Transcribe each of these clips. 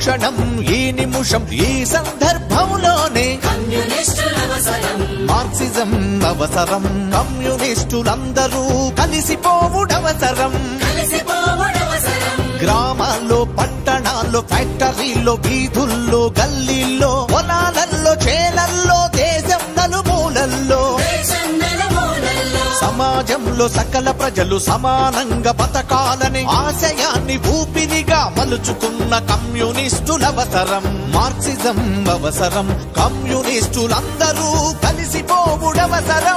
క్షణం ఈ నిమిషం ఈ సందర్భంలోనే కమ్యూనిస్టులవసరం మార్క్సిజం అవసరం కమ్యూనిస్టులందరూ కలిసిపోవుడవసరం కలిసిపోవడవసరం గ్రామాల్లో పట్టణాల్లో ఫ్యాక్టరీల్లో వీధుల్లో గల్లీల్లో పొలాలల్లో చేలల్లో దేశం నలుమూలల్లో దేశం నలుమూలల్లో సమాజంలో సకల ప్రజలు సమానంగా బతకాలని ఆశయాన్ని ఊపిరిగా మలుచుకున్న కమ్యూనిస్టులవసరం మార్క్సిజం అవసరం కమ్యూనిస్టులందరూ కలిసిపోవుడవసరం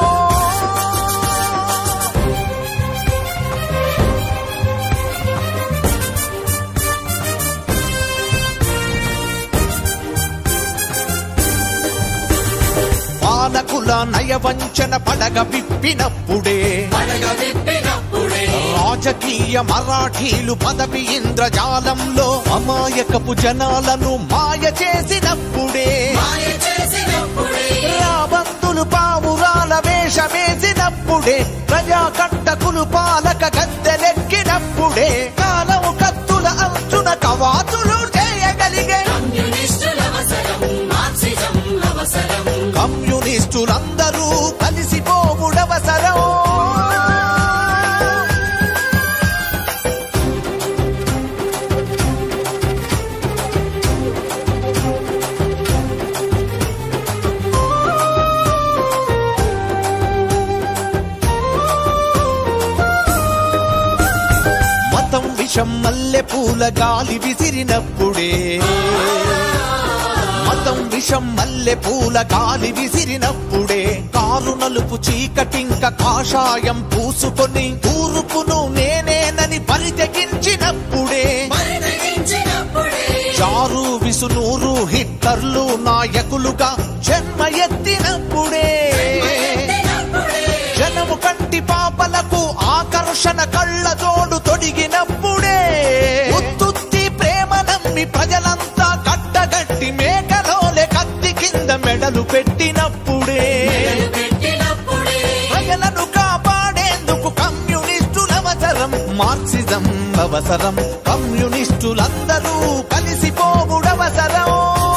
పాలకుల నయవంచన పడగ విప్పినప్పుడే పడగ విప్పినప్పుడే రాజకీయ మరాఠీలు పదవి ఇంద్రజాలంలో అమాయకపు జనాలను మాయ చేసినప్పుడే మాయ చేసినప్పుడే రాబందులు పావురాల వేషమేసినప్పుడే ప్రజాకంటకులు పాలక గద్దెలెక్కినప్పుడే కాలం కత్తుల అంచున కవాతులు చేయగలిగే కమ్యూనిస్టులవసరం మార్క్సిజం అవసరం కమ్యూనిస్టులందరూ కలిసిపోవుడవసరం మతం విషం మల్లె పూల గాలి విసిరినప్పుడే మతం విషం మల్లె పూల గాలి విసిరినప్పుడే కారు నలుపు చీకటింక కాషాయం పూసుకొని తూర్పును నేనేనని పరితెగించినప్పుడే పరితగించినప్పుడే చారు విసునూరు హిట్లర్లు నాయకులుగా జన్మ ఎత్తినప్పుడే ఎత్తినప్పుడే జనము కంటి పాపలకు ఆకర్షణ కళ్ళ జోడు తొడిగినప్పుడే ఉత్తుత్తి ప్రేమ నమ్మి ప్రజలంతా కట్టగట్టి మేకలోలే కత్తి కింద మెడలు పెట్టినప్పుడే పెట్టినప్పుడే ప్రజలను కాపాడేందుకు కమ్యూనిస్టుల అవసరం మార్క్సిజం అవసరం కమ్యూనిస్టులందరూ కలిసిపోవుడవసరం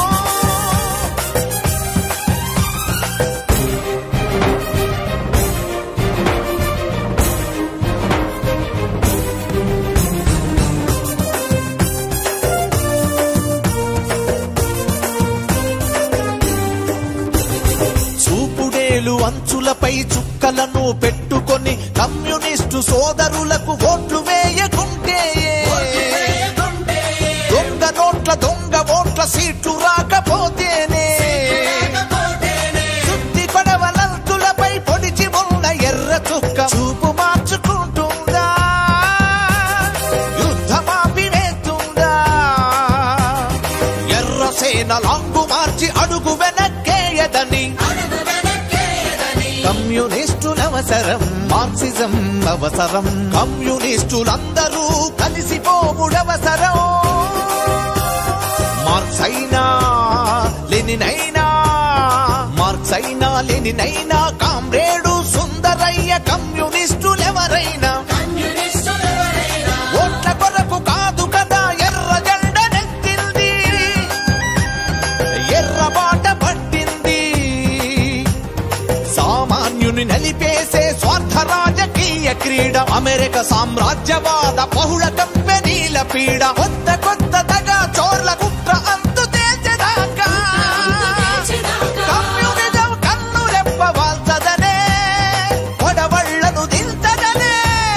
చూపుడేలు అంచులపై చుక్కలను పెట్టుకొని కమ్యూనిస్టు సోదరులకు ఓట్లు వేయకుంటే వేయకుంటే దొంగ నోట్ల దొంగ ఓట్ల సీట్లు రాకపోతేనే లేకపోతేనే సుత్తి పడవలంతులపై పొడిచి ఉన్న ఎర్ర చుక్క చూపు మార్చుకుంటుందా యుద్ధమాపి వేస్తుందా ఎర్ర సేన లాంగు మార్చి అడుగు వెనక్కేయదని అడుగు వెనక్కేయదని కమ్యూనిస్టులవసరం మార్క్సిజం అవసరం కమ్యూనిస్టులందరూ కలిసిపోవుడవసరం మార్క్స్ అయినా లెనినైనా మార్క్స్ అయినా లెనినైనా కామ్రేడు సుందరయ్య కమ్యూనిస్టులెవరైనా కమ్యూనిస్టులెవరైనా ఓట్ల కొరకు కాదు కదా ఎర్ర జెండనెత్తింది ఎర్ర బాట పట్టింది సామాన్యుని నలిపేసే స్వార్థ రాజకీయ క్రీడ అమెరికా సామ్రాజ్యవాద బహుళ కంపెనీల పీడ కొత్త కొత్త దగా చోర్ల కుట్ర అంతు తేల్చేదాకా తెచ్చేదాకా కమ్యూనిజం కన్ను రెప్ప వాల్చదనే పొడవళ్లను దిల్చదనే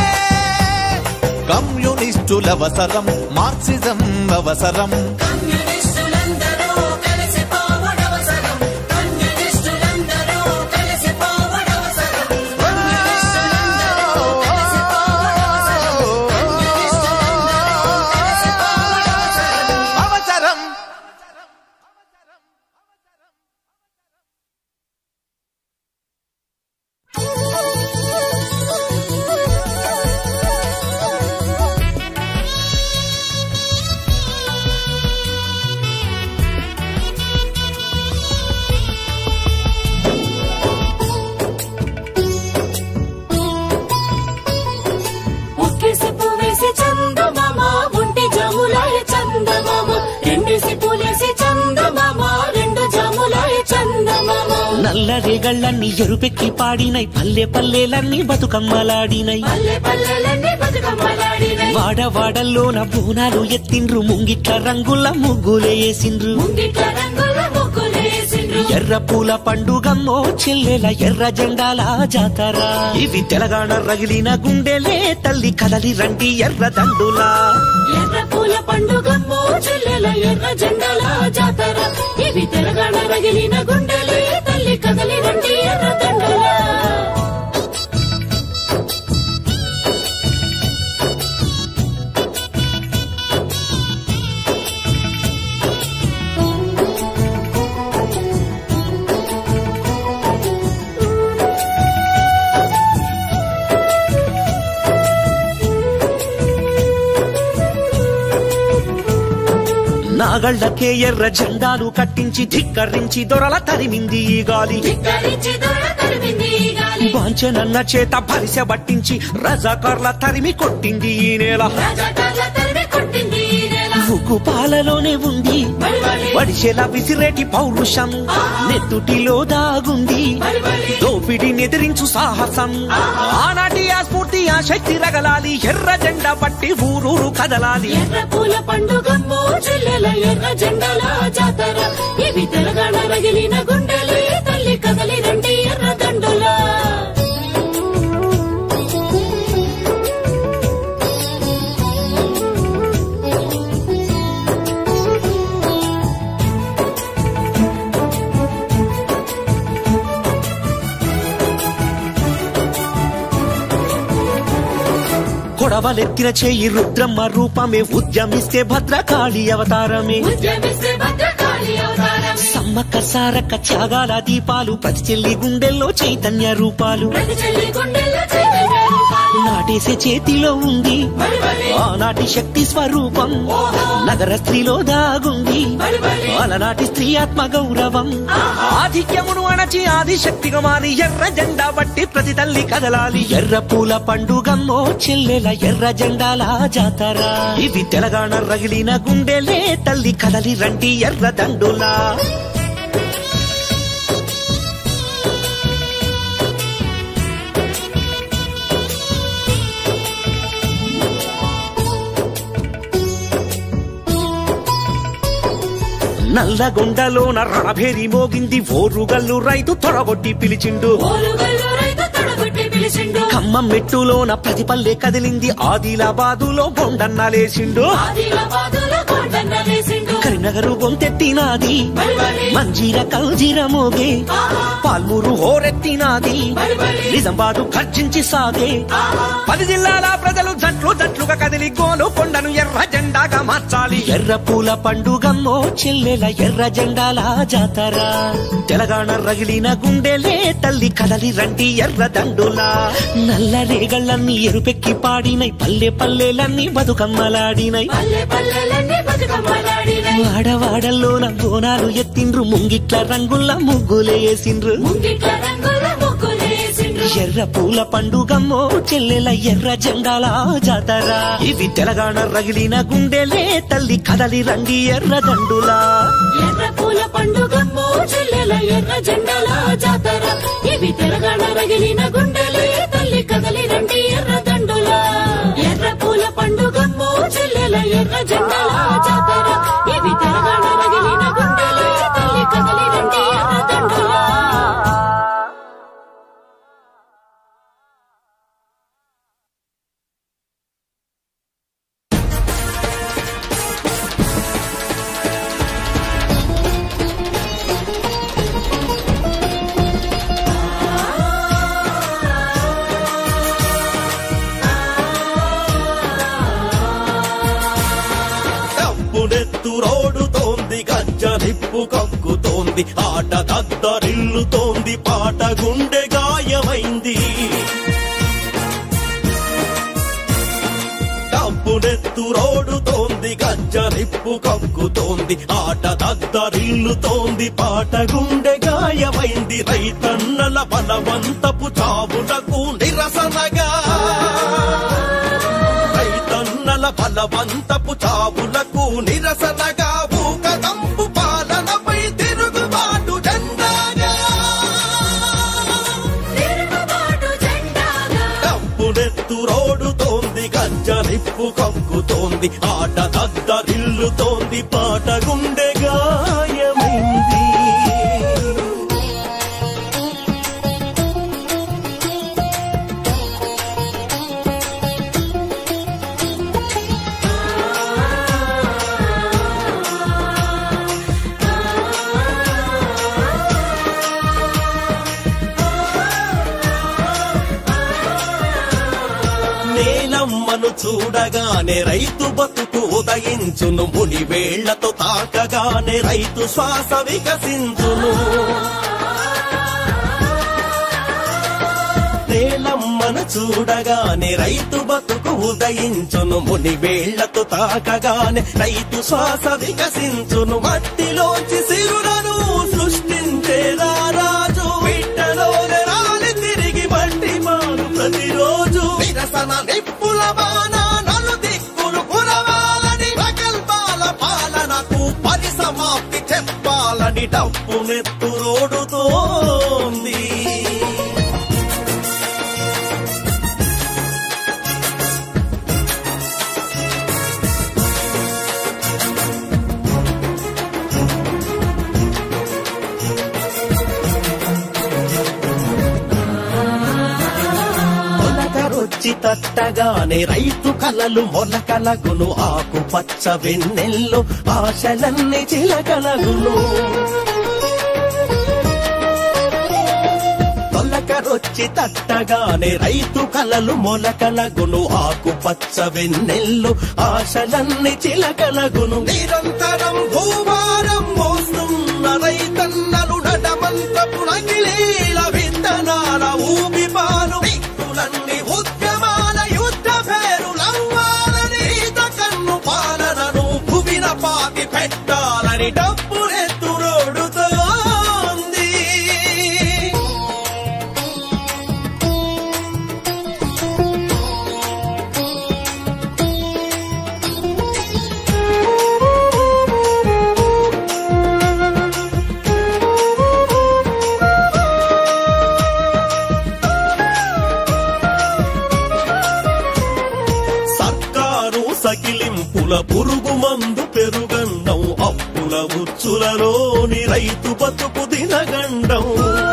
కమ్యూనిస్టులవసరం మార్క్సిజం అవసరం కమ్యూనిస్టులందరూ కలిసిపోవడవసరం కమ్యూనిస్టులందరూ కలిసిపోవడవసరం కమ్యూనిస్టులందరూ కలిసిపోవడవసరం కమ్యూనిస్టులందరూ కలిసిపోవడవసరం అవసరం నల్లరేగళ్ళన్నీ ఎరుపెక్కి పాడినై పల్లె పల్లెలన్నీ బతుకమ్మలాడినై పల్లె పల్లెలన్నీ బతుకమ్మలాడినై వాడవాడల్లోన బోనాలు ఎత్తిండ్రు ముంగిట్ల రంగుల ముగ్గులే వేసిండ్రు ముంగిట్ల రంగుల ముగ్గులేసిండ్రు ఎర్ర పూల పండుగమ్మో చెల్లెల ఎర్ర జెండాల జాతర ఇవి తెలంగాణ రగిలిన గుండెలే తల్లి కదలి రండి ఎర్ర దండులా ఎర్ర పూల పండుగ చెల్లెల ఎర్ర జెండాల జాతర ఇవి తెలంగాణ రగిలిన గుండెలే తల్లి కదలి రండి ఎర్ర దండలా నాగళ్ళకే ఎర్ర జెండాలు కట్టించి ధిక్కరించి దొరల తరిమింది ఈ గాలి ధిక్కరించి దొర తరిమింది ఈ గాలి వాంచనన్న చేత పరిస పట్టించి రజాకర్ల తరిమి కొట్టింది ఈ నేల రాజకాల తరిమి కొట్టింది ఈ నెల ఉగ్గు పాలలోనే ఉంది బడి బడి వడిసెల విసిరేటి పౌరుషం నెత్తుటిలో దాగుంది బడి బడి దోపిడి ఎదిరించు సాహసం ఆనాటి ఆ స్ఫూర్తి ఆ శక్తి రగలాలి ఎర్ర జెండా పట్టి ఊరూరు కదలాలి ఎర్ర పూల పండుగ చెల్లెల ఎర్ర జెండాల జాతర ఇవి తెలంగాణ రగిలిన గుండెలే తల్లి కదలి రండి ఎర్ర దండులా కొడవలెత్తిన చేయి రుద్రమ్మ రూపమే ఉద్యమిస్తే భద్రకాళి అవతారమే ఉద్యమిస్తే భద్రకాళి అవతారం సమ్మక్క సారక్క త్యాగాల దీపాలు ప్రతి చెల్లి గుండెల్లో చైతన్య రూపాలు ప్రతి చెల్లి గుండెల్లో చైతన్య రూపాలు నాటేసే చేతిలో ఉంది బడి బడి ఆనాటి శక్తి స్వరూపం నగర స్త్రీలో దాగుంది బడి బడి అలనాటి స్త్రీ ఆత్మ గౌరవం ఆధిక్యమును అణచి ఆదిశక్తిగా మారి ఎర్ర జెండా బట్టి ప్రతి తల్లి కదలాలి ఎర్ర పూల పండుగమ్మో చెల్లెల ఎర్ర జెండాల జాతర ఇవి తెలంగాణ రగిలిన గుండెలే తల్లి కదలి రండి ఎర్ర దండులా నల్లగొండలోన రణభేరి మోగింది ఓరుగల్లు రైతు తొడగొట్టి పిలిచిండు ఓలుగల్లు రైతు తొడగొట్టి పిలిచిండు ఖమ్మం మెట్టులోన ప్రతి పల్లె కదిలింది ఆదిలాబాదులో బొండన్నలేసిండు ఆదిలాబాదులో కొండన్న వేసిండు కరీంనగరు గొంతెత్తినాది బడి బడి మంజీర కల్జీర మోగే పాల్మూరు హోరెత్తినాది బడి బడి నిజామాబాదు ఖర్జించి సాగే పది జిల్లాల ప్రజలు జట్లు జట్లుగా కదిలి గోలు కొండను ఎర్ర జెండాగా మార్చాలి ఎర్ర పూల పండుగమ్మో చెల్లెల ఎర్ర జెండాల జాతర తెలంగాణ రగిలిన గుండెలే తల్లి కదలి రండి ఎర్ర దండులా నల్ల రేగళ్ళన్నీ ఎరుపెక్కి పాడినై పల్లె పల్లెలన్నీ బతుకమ్మలాడినై పల్లె పల్లెలన్నీ బతుకమ్మలాడినై వాడవాడల్లోన బోనాలు ఎత్తిండ్రు ముంగిట్ల రంగుల ముగ్గులే వేసిండ్రు ముంగిట్ల రంగుల ముగ్గులేసిండ్రు ఎర్ర పూల పండుగమ్మో చెల్లెల ఎర్ర జెండాల జాతర ఇవి తెలంగాణ రగిలిన గుండెలే తల్లి కదలి రండి ఎర్ర దండులా ఎర్ర పూల పండుగ చెల్లెల ఎర్ర జెండాల జాతర ఇవి తెలంగాణ రగిలిన గుండెలే తల్లి కదలి రండి ఎర్ర దండులా ఎర్ర పూల పండుగ చెల్లెల ఎర్ర జెండాల జాతర ఇవి తెలంగాణ రగిలిన గుండెలే తల్లి కదలి రండి ఎర్ర దండులా డబ్బునెత్తు రోడుతోంది గజ్జ నిప్పు కక్కుతోంది ఆట దద్దరిల్లుతోంది పాట గుండె గాయమైంది డబ్బునెత్తు రోడుతోంది గజ్జ నిప్పు కక్కుతోంది ఆట దద్దరిల్లుతోంది పాట గుండె గాయమైంది రైతన్నల బలవంతపు చావులకు నిరసనగా రైతన్నల బలవంతపు చావులకు నిరసనగా ఊకదంపు పాలనపై తిరుగుబాటు జెండాగా గజ్జరిప్పు కక్కుతోంది ఆట దద్దరిల్లుతోంది పాట గుండె గాయమైంది నేలమ్మను చూడగానే రైతు బతుకు ఉదయించును ముని వేళ్లతో తాకగానే రైతు శ్వాస వికసించును నేలమ్మను చూడగానే రైతు బతుకు ఉదయించును ముని వేళ్లతో తాకగానే రైతు శ్వాస వికసించును మట్టిలోంచి సిరులను సృష్టించే రారాజు బిడ్డలోనే రాలి తిరిగి మట్టి మాను ప్రతిరోజు నిరసన నిప్పుల బాణ నలు దిక్కులు కురవాలని ప్రగల్భాల పాలనకు పరిసమాప్తి చెప్పాలని డప్పు నెత్తురోడుతోంది మొలకరొచ్చి తట్టగానే రైతు కలలు మొలకలగును ఆకు పచ్చ వెన్నెల్లో ఆశలన్నీ చిలకలగును మొలకరొచ్చి తట్టగానే రైతు కలలు మొలకలగును ఆకు పచ్చ వెన్నెల్లో ఆశలన్నీ చిలకలగును నిరంతరం భూభారం మోస్తున్న రైతన్నలు నడమంతపు నగిలీల విత్తనాల ఊపిపాలు దిక్కులన్నీ ఉద్యమాల యుద్ధ పేరులవ్వాలని ఈత కన్ను పాలనను భువిన పాతి పెట్టాలని డబ్బునెత్తురోడుతోంది సర్కారు సకిలింపుల పురుగు మందు పెరుగండం అప్పుల ఉచ్చులలోని రైతు బతుకు దినగండం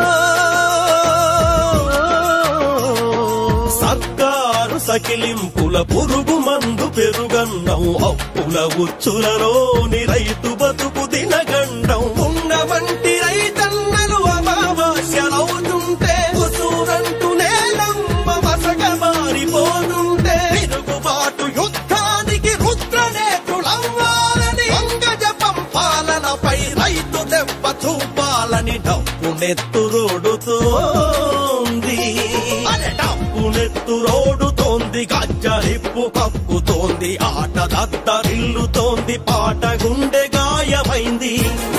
సర్కారు సకిలింపుల పురుగు మందు పెరుగండం అప్పుల ఉచ్చులలోని రైతు బతుకు దినగండం ఉన్న వంటి రైతన్నలు అమావాస్యలవుతుంటే ఉసూరంటూ నేలమ్మ మసక మారిపోతుంటే తిరుగుబాటు యుద్ధానికి రుద్రనేతులవ్వాలని వంగజపం పాలనపై రైతు దెబ్బ చూపాలని డబ్బు నెత్తురోడుతోంది డప్పు నెత్తురోడుతోంది గజ్జరిప్పు కక్కుతోంది ఆట దద్దరిల్లుతోంది పాట గుండె గాయమైంది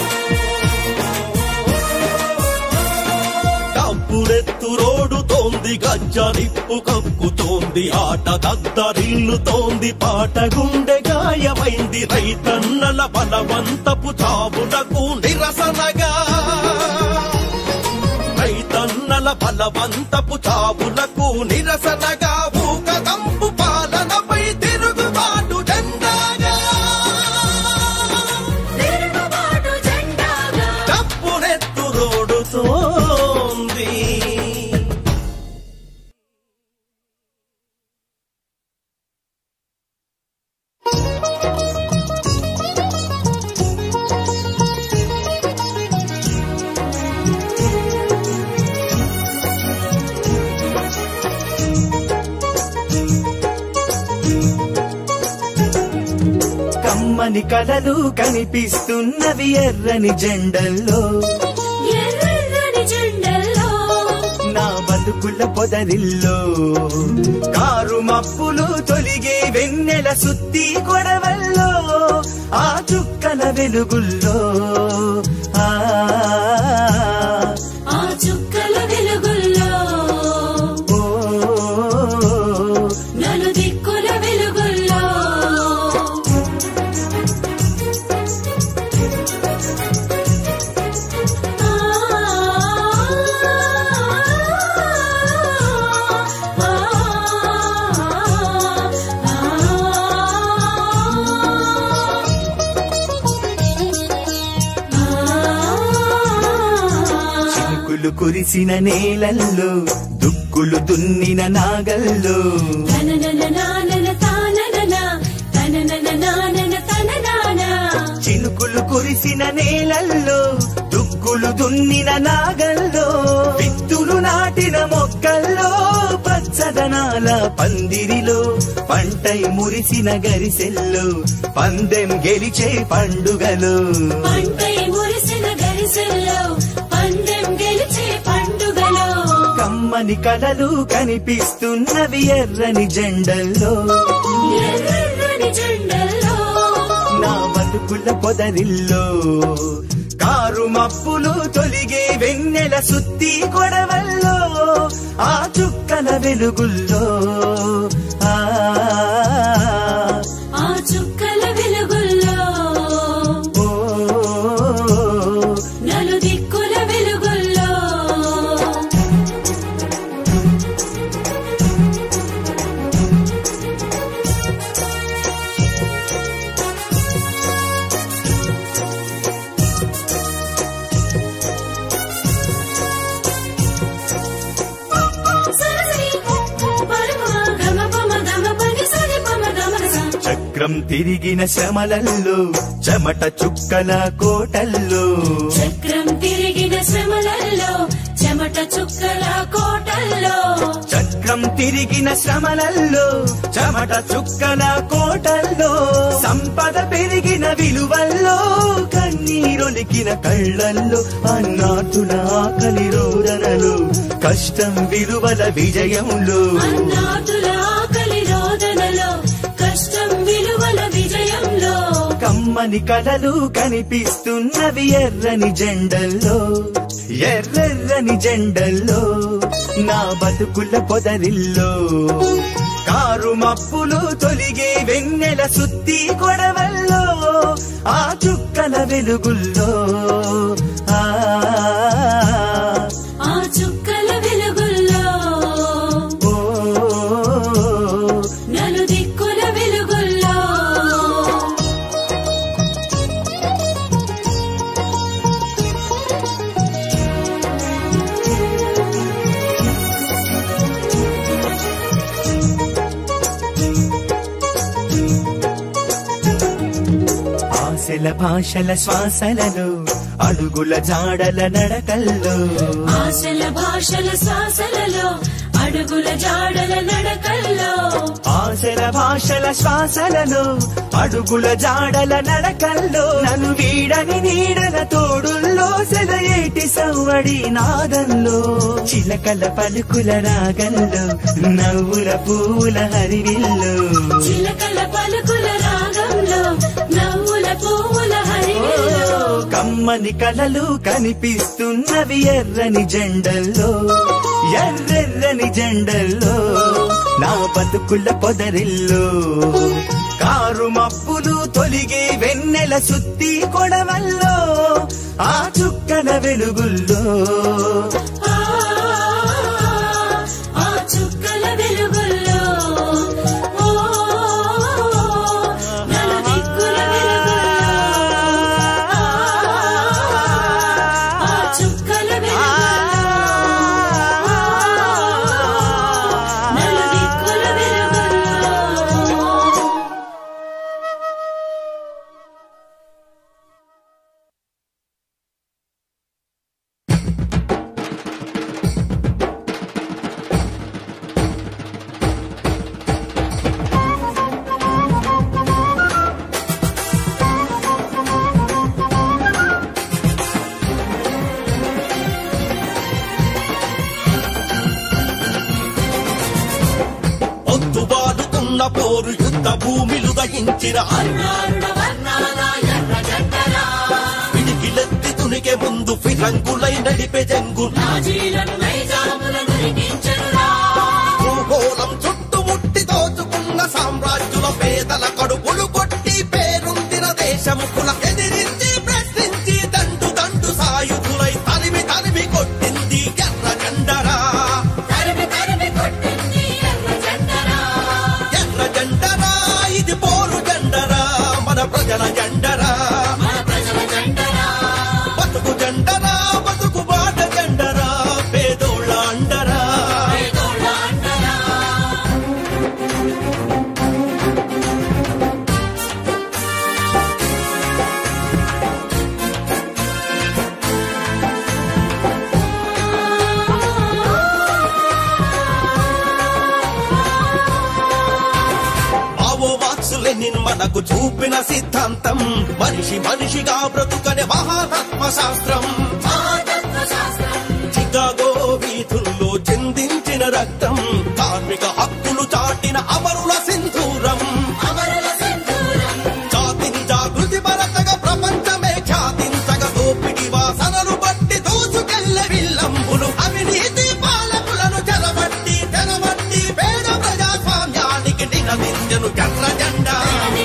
డప్పునెత్తురోడుతోంది గజ్జరిప్పు కక్కుతోంది ఆట దద్దరిల్లుతోంది పాట గుండె గాయమైంది రైతన్నల బలవంతపు చావులకు నిరసనగా రైతన్నల బలవంతపు చావులకు నిరసనగా ఊకదంపు పాలనపై తిరుగుబాటు జెండాగా తిరుగుబాటు జెండాగా డప్పునెత్తురోడుతోంది కమ్మని కలలు కనిపిస్తున్నవి ఎర్రని జెండల్లో ఎర్రని జెండల్లో నా బతుకుల పొదరిల్లో కారు మప్పులు తొలిగే వెన్నెల సుత్తి కొడవల్లో ఆ చుక్కల వెలుగుల్లో ఆ ఆ చుక్కల వెలుగుల్లో ఓ, నలు దిక్కుల వెలుగుల్లో ఆ కురిసిన నేలల్లో దుక్కులు దున్నిన నాగల్లో తననననానన తాననన, తననననానన తననాన. చినుకులు కురిసిన నేలల్లో దుక్కులు దున్నిన నాగల్లో విత్తులు నాటిన మొక్కల్లో పచ్చదనాల పందిరిలో పంటై మురిసిన గరిసెల్లో పందెం గెలిచే పండుగలో పంటై మురిసిన గరిసెల్లో, పందెం గెలిచే పండుగలో కమ్మని కలలు కనిపిస్తున్నవి ఎర్రని జెండల్లో ఎర్రని జెండల్లో నా బతుకుల పొదరిల్లో కారు మప్పులు తొలిగే వెన్నెల సుత్తి కొడవల్లో ఆ చుక్కల వెలుగుల్లో ఆ ఆ చుక్కల వెలుగుల్లో ఓ, నలుదిక్కుల వెలుగుల్లో సరసరి పరమ గమ పమ గమ పని సరి పమ గమ స. చక్రం తిరిగిన శ్రమలల్లో చెమట చుక్కల కోటల్లో చక్రం తిరిగిన శ్రమలలో చెమట చుక్కల కోటల్లో చక్రం తిరిగిన శ్రమలల్లో చెమట చుక్కల కోటల్లో సంపద పెరిగిన విలువల్లో కన్నీరొలికిన కళ్ళల్లో అన్నాటుల ఆకలి రోదనలు కష్టం విలువల విజయంలో అన్నాతుల ఆకలి రోదనలో కష్టం విలువల విజయంలో కమ్మని కలలు కనిపిస్తున్నవి ఎర్రని జెండల్లో ఎర్రెర్రని జెండల్లో నా బతుకుల పొదరిల్లో కారు మప్పులు తొలిగే వెన్నెల సుత్తి కొడవల్లో ఆ చుక్కల వెలుగుల్లో ఆ ఆ చుక్కల వెలుగుల్లో ఓ నలుదిక్కుల వెలుగుల్లో ఆశల భాషల శ్వాసలలో అడుగుల జాడల నడకల్లో ఆశల భాషల శ్వాసలలో అడుగుల జాడల నడకల్లో ఆశల భాషల శ్వాసలలో అడుగుల జాడల నడకల్లో నన్ను వీడని నీడల తోడుల్లో సెలయేటి సవ్వడి నాదంలో చిలకల పలుకుల రాగంలో నవ్వుల పూల హరివిల్లో చిలకల పలుకుల రాగంలో నవ్వుల పువ్వుల హరివిల్లో కమ్మని కలలు కనిపిస్తున్నవి ఎర్రని జెండల్లో ఎర్రెర్రని జెండల్లో నా బతుకుల పొదరిల్లో కారు మప్పులు తొలిగే వెన్నెల సుత్తి కొడవల్లో ఆ చుక్కల వెలుగుల్లో ఆ, ఆ చుక్కల వెలుగుల్లో ఓ, నలుదిక్కుల వెలుగుల్లో ఆ చుక్కల వెలుగుల్లో నలుదిక్కుల వెలుగుల్లో పొద్దుబాటుతున్న పోరు యుద్ధ భూమిలు దయించిన అన్నారుణ వర్ణాల ఎర్ర జెండలా పిడికిలెత్తి తునికే ముందు ఫిరంగులై నడిపే జంగు నాజీలను నైజాములను రిగించెనురా. భూగోళం చుట్టుముట్టి దోచుకున్న సామ్రాజ్యుల పేదల కడుపులు కొట్టి పేరుందిన దేశముకుల ఎదిరించి ప్రశ్నించి దండు దండు సాయుధులై తరిమి తరిమి కొట్టింది ఎర్ర జెండరా తరిమి తరిమి కొట్టింది ఎర్ర జెండలా. ఎర్ర జెండరా ఇది పోరు జెండరా మన ప్రజల జెండరా మన ప్రజల జెండలా. బతుకు జెండరా బతుకు బాట జెండరా లెనిన్ మనకు చూపిన సిద్ధాంతం మనిషి మనిషిగా బ్రతుకనే మహాతత్వ శాస్త్రం చికాగో వీధుల్లో చిందించిన రక్తం కార్మిక హక్కులు చాటిన అమరుల సింధూరం జాతిని జాగృతి పరచగా ప్రపంచమే ఖ్యాతించగా దోపిడి వాసనలు బట్టి దోచుకెళ్ళే విల్లంబులు అవినీతి పాలకులను చెరబట్టి తెరబట్టి పేద ప్రజాస్వామ్యానికి నినదించను ఎర్ర జెండా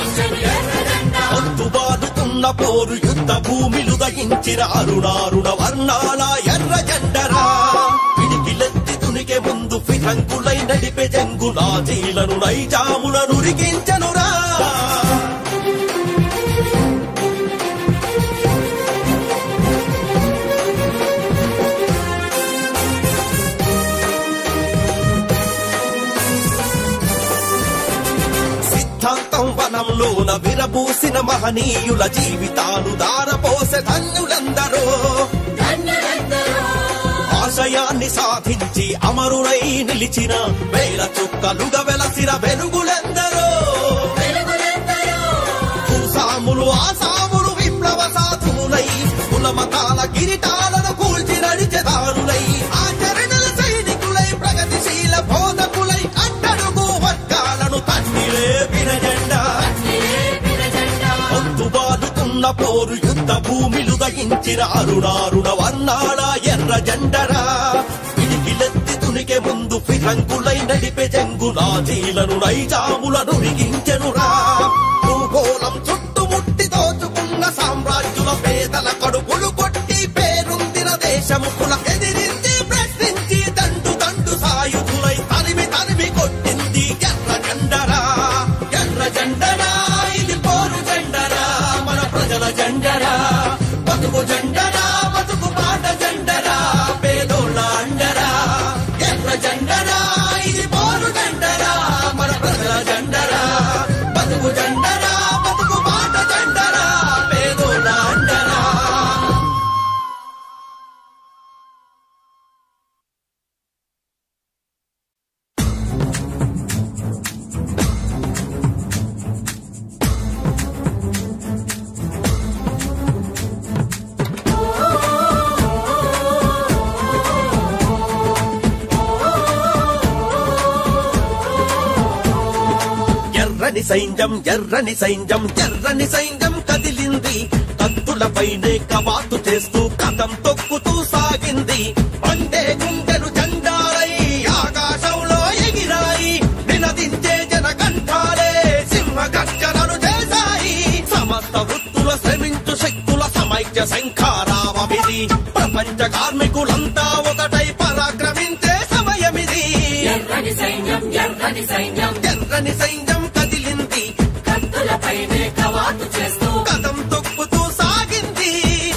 అందుబాటుతున్న పోరు యుద్ధ భూమిలు దహించిన అరుణారుణ వర్ణాల ఎర్ర జెండరా పిడికిలెత్తి తునికే ముందు ఫిరంగులై నడిపే జంగు నాజీలను నైజాములను ఉరికించనురా సిద్ధాంతం వనంలోన విరబూసిన మహనీయుల జీవితాలు దారపోసే ధన్యులందరూ ఆశయాన్ని సాధించి అమరులై నిలిచిన వేల చుక్కలుగా వెలసిన వెలుగులెందరో భూసాములు ఆసాములు విప్లవ సాధువులై కులమతాల కిరీటాలను కూల్చి నడిచెదారులై ఆచరణల సైనికులై ప్రగతిశీల బోధకులై అట్టడుగు వర్గాలను తన్నిలే వినజెండా అందుబాటుతున్న పోరు యుద్ధ భూమిలు దహించిన అరుణారుణ వర్ణాల ఎర్ర జెండరా పిడికిలెత్తి తునికే ముందు ఫిరంగులై నడిపే జంగు నాజీలను నైజాములను రిగించెనురా భూగోళం చుట్టుముట్టి దోచుకున్న సామ్రాజ్యుల పేదల కడుపులు కొట్టి పేరుందిన దేశముకుల ఎదిరించి ప్రశ్నించి దండు దండు సాయుధులై తరిమి తరిమి కొట్టింది ఎర్ర జెండరా ఎర్ర జెండరా ఇది పోరు జెండరా మన ప్రజల జెండరా బతుకు జెండరా బతుకు పాట జెండరా పేదోళ్ళ అండరా ఎర్ర జెండరా ఇది పోరు జెండరా మన ప్రజల జెండరా బతుకు జెండరా బతుకు పాట జెండరా పేదోళ్ళ అండరా ఎర్రని సైన్యం ఎర్రని సైన్యం ఎర్రని సైన్యం కదిలింది కత్తులపైనే కవాతు చేస్తూ కథం తొక్కుతూ సాగింది పండే గుండెలు జెండాలై ఆకాశంలో ఎగిరాయి నినదించే జనకంఠాలే సింహ గర్జనలు చేశాయి సమస్త వృత్తుల శ్రమించు శక్తుల సమైక్య శంఖారావమిది ప్రపంచ కార్మికులంతా ఒకటై పరాక్రమించే సమయమిది ఎర్రని సైన్యం ఎర్రని సైన్యం ఎర్రని సైన్యం కదిలింది కత్తులపైనే కవాతు చేస్తూ కథం తొక్కుతూ సాగింది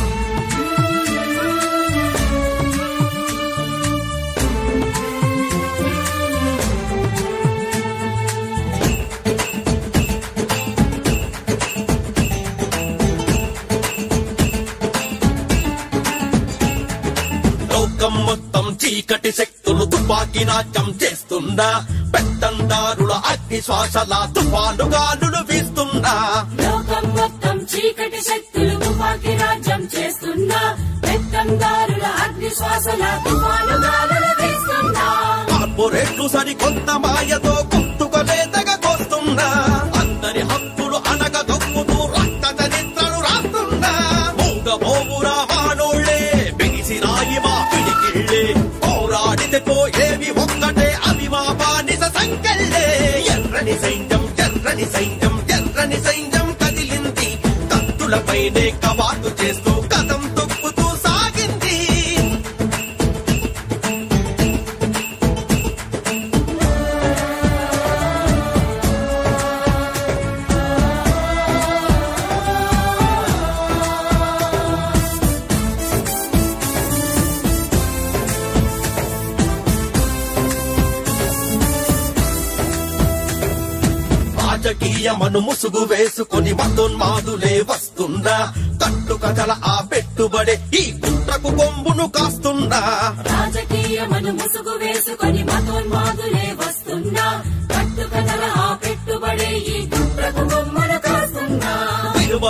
లోకం మొత్తం చీకటి శక్తులు తుపాకీ నాట్యం చేస్తున్నా పెత్తందారుల అగ్ని శ్వాసల తుఫాను గాలులు వీస్తున్నా లోకం మొత్తం చీకటి శక్తులు తుపాకీ రాజ్యం చేస్తున్నా పెత్తందారుల అగ్ని శ్వాసల తుఫాను గాలులు వీస్తున్నా కార్పొరేట్లు సరికొత్త మాయతో గుర్తుకలేదగా కోస్తున్నా అందరి హక్కులు అనగ దొక్కుతూ రక్త చరిత్రలు రాస్తున్నా మూగ బోమురా మానోళ్ళే బిగిసి రాయి మా పిడికిళ్ళే పోరాడితే పోయేవి ఒక్కటే అవి మా బానిస సంకెళ్ళే ఎర్రని సైన్యం ఎర్రని సైన్యం ఎర్రని సైన్యం కదిలింది కత్తులపైనే కవాతు చేస్తూ కథం తొక్కుతూ సాగింది రాజకీయమను ముసుగు వేసుకొని మతోన్మాదులే వస్తున్నా కట్టు కథల ఆ పెట్టుబడే ఈ కుట్రకు బొంబును కాస్తున్నా రాజకీయమను ముసుగు వేసుకొని మతోన్మాదులే వస్తున్నా కట్టు కథల ఆ పెట్టుబడే ఈ కుట్రకు బొమ్మ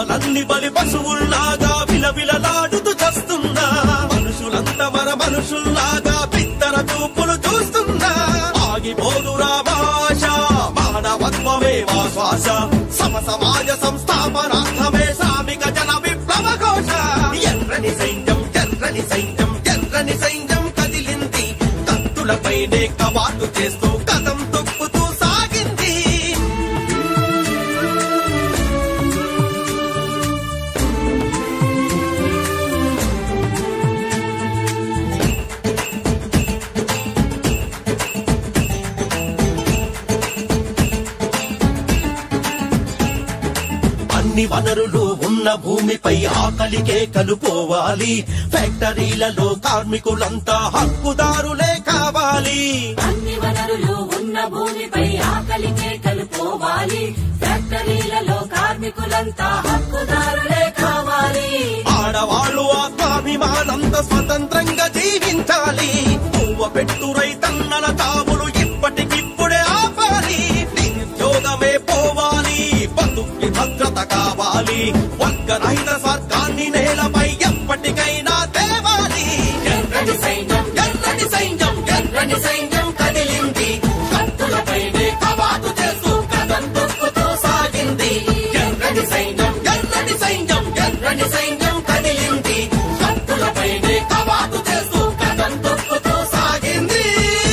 విలువలన్ని బలి పశువుల్లాగా విలవిలలాడుతూ చస్తున్నా మనుషులంత మన మనుషుల్లాగా పిత్తర చూపులు చూస్తున్నా ఆగిపోదురా భాష మానవత్వమే మా శ్వాస సమ సమాజ సంస్థాపనార్థమే శ్రామిక జన విప్లవ ఘోష ఎర్రని సైన్యం ఎర్రని సైన్యం ఎర్రని సైన్యం కదిలింది కత్తులపైనే కవాటు చేస్తూ కథం తొక్కుతూ సాగింది అన్ని వనరులు ఉన్న భూమిపై ఆకలి కేకలు పోవాలి ఫ్యాక్టరీలలో కార్మికులంతా హక్కుదారులే కావాలి అన్ని వనరులు ఉన్న భూమిపై ఆకలి కేకలు పోవాలి ఫ్యాక్టరీలలో కార్మికులంతా హక్కుదారులే కావాలి ఆడవాళ్ళు ఆత్మాభిమానంతో స్వతంత్రంగా జీవించాలి పువ్వ పెట్టు రైతన్నల తావులు ఇప్పటికిప్పుడే ఆపాలి నిరుద్యోగమే పోవాలి బతుక్కి భద్రత కావాలి వర్గరహిత స్వర్గాన్ని నేలపై ఎప్పటికైనా తేవాలి ఎర్రని సైన్యం ఎర్రని సైన్యం ఎర్రని సైన్యం కదిలింది కత్తులపైనే కవాతు చేస్తూ కథం తొక్కుతూ సాగింది ఎర్రని సైన్యం ఎర్రని సైన్యం ఎర్రని సైన్యం కదిలింది కత్తులపైనే కవాతు చేస్తూ కథం తొక్కుతూ సాగింది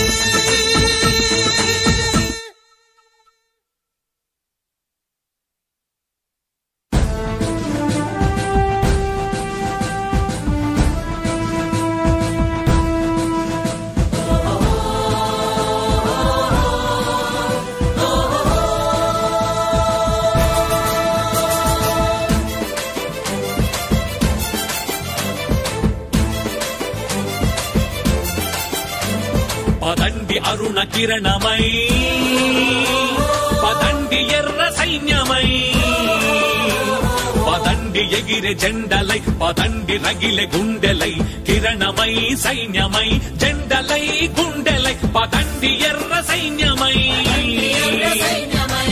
పదండి అరుణ కిరణమై పదండి ఎర్ర సైన్యమై పదండి ఎగిరే జెండలై పదండి రగిలే గుండెలై కిరణమై సైన్యమై జెండలై గుండెలై పదండి ఎర్ర సైన్యమై సైన్యమై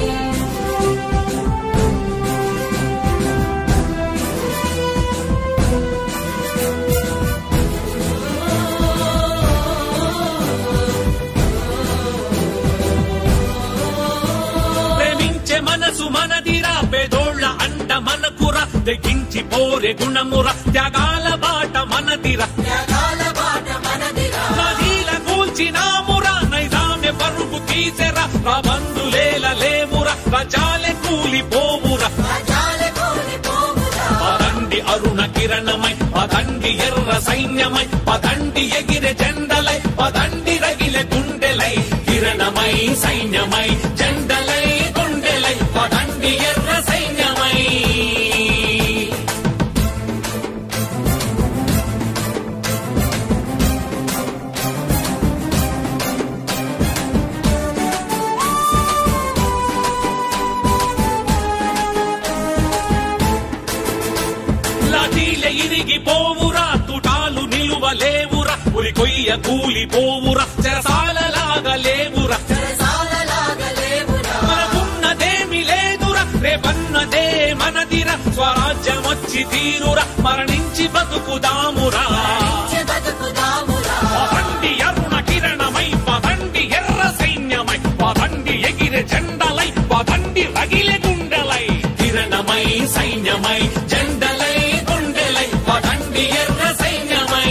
ప్రేమించే మనసు మనదిరా పేదోళ్ళ అంట మనకురా తెగించి పోరే గుణమురా త్యాగాల బాట మనదిరా త్యాగాల బాట మనదిరా నదీల కూల్చినామురా నైజామె పరుగు తీసెరా ప్రబంధులేల లేమురా ప్రజాలే కూలిపోమురా ప్రజాలే కూలిపోవురా పదండి అరుణ కిరణమై పదండి ఎర్ర సైన్యమై పదండి ఎగిరే జెండలై పదండి రగిలే గుండెలై కిరణమై సైన్యమై జెండలై గుండెలై పదండి ఎర్ర సైన్యమై లాఠీలే ఇరిగి పోవురా తుటాలు నిలువలేవురా ఉరి కొయ్య కూలిపోవురా చెరసాలలాగా లేవురా చెరసాలలాగా లేవురా మనకున్నదేమి లేదురా రేపన్నదే మనదిరా స్వరాజ్యం వచ్చి తీరురా మరణించి బతుకుదామురా చె బతుకుదామురా పదండి అరుణ కిరణమై పదండి ఎర్ర సైన్యమై పదండి ఎగిరే జెండలై పదండి రగిలే గుండెలై కిరణమై సైన్యమై జెండలై గుండెలై పదండి ఎర్ర సైన్యమై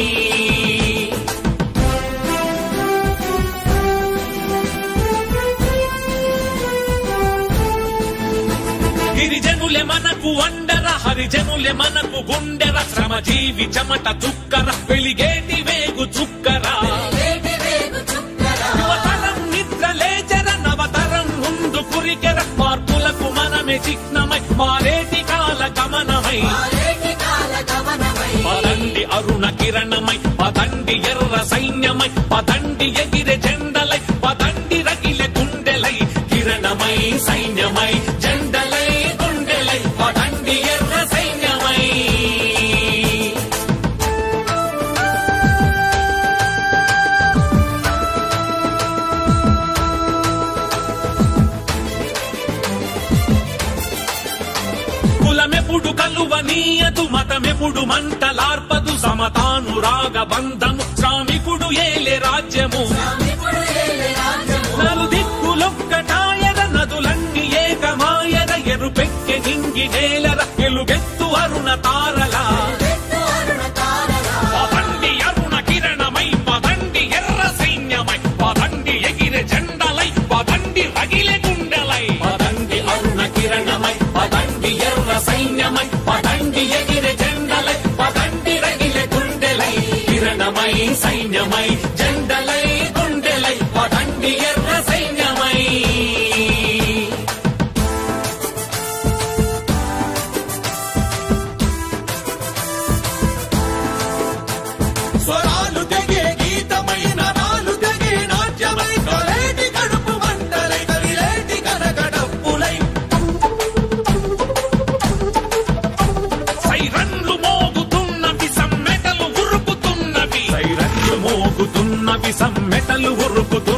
గిరిజనులే మనకు వండర హరిజనులే మనకు గుండెర శ్రమజీవి చెమట చుక్కర వెలిగేటి వేగు చుక్కర వేటి వేగు చుక్కరా యువతరం నిద్ర లేచర నవతరం ముందు కురికెర మార్పులకు మనమే చిహ్నమై మారేటి కాల గమనమై ఆరేటి కాల గమనమై పదండి అరుణ కిరణమై పదండి ఎర్ర సైన్యమై పదండి ఎగిరే జెండలై పదండి రగిలే గుండెలై కిరణమై సైన్యమై జెండలై గుండెలై పదండి ఎర్ర సైన్యమై కులమెప్పుడు కలువనీయదు మతమెప్పుడు మంటలార్పదు సమతానురాగ బంధము శ్రామికుడు ఏలే రాజ్యము నలు దిక్కులొక్కటాయర నదులన్నీ ఏకమాయర ఎరుపెక్కె నింగి నేలర ఎలుగెత్తు అరుణ తారల పదండి అరుణ కిరణమై పదండి ఎర్ర సైన్యమై పదండి ఎగిరె జెండలై పదండి రగిలె గుండెలై పదండి అరుణ కిరణమై పదండి ఎర్ర సైన్యమై పదండి ఎగిరె జెండలై పదండి రగిలె గుండెలై కిరణమై సైన్యమై జెండలై గుండెలై పదండి ఎర్ర సైన్యమై స్వరాలు తెగే గీతమై నరాలు తెగే నాట్యమై కలేటి కడుపు మంటలై కవిలేటి కనకడప్పులై సైరన్లు మోగుతున్నవి సమ్మెటలు ఉరుకుతున్నవి సైరన్లు మోగుతున్నవి సమ్మెటలు ఉరుకుతున్నవి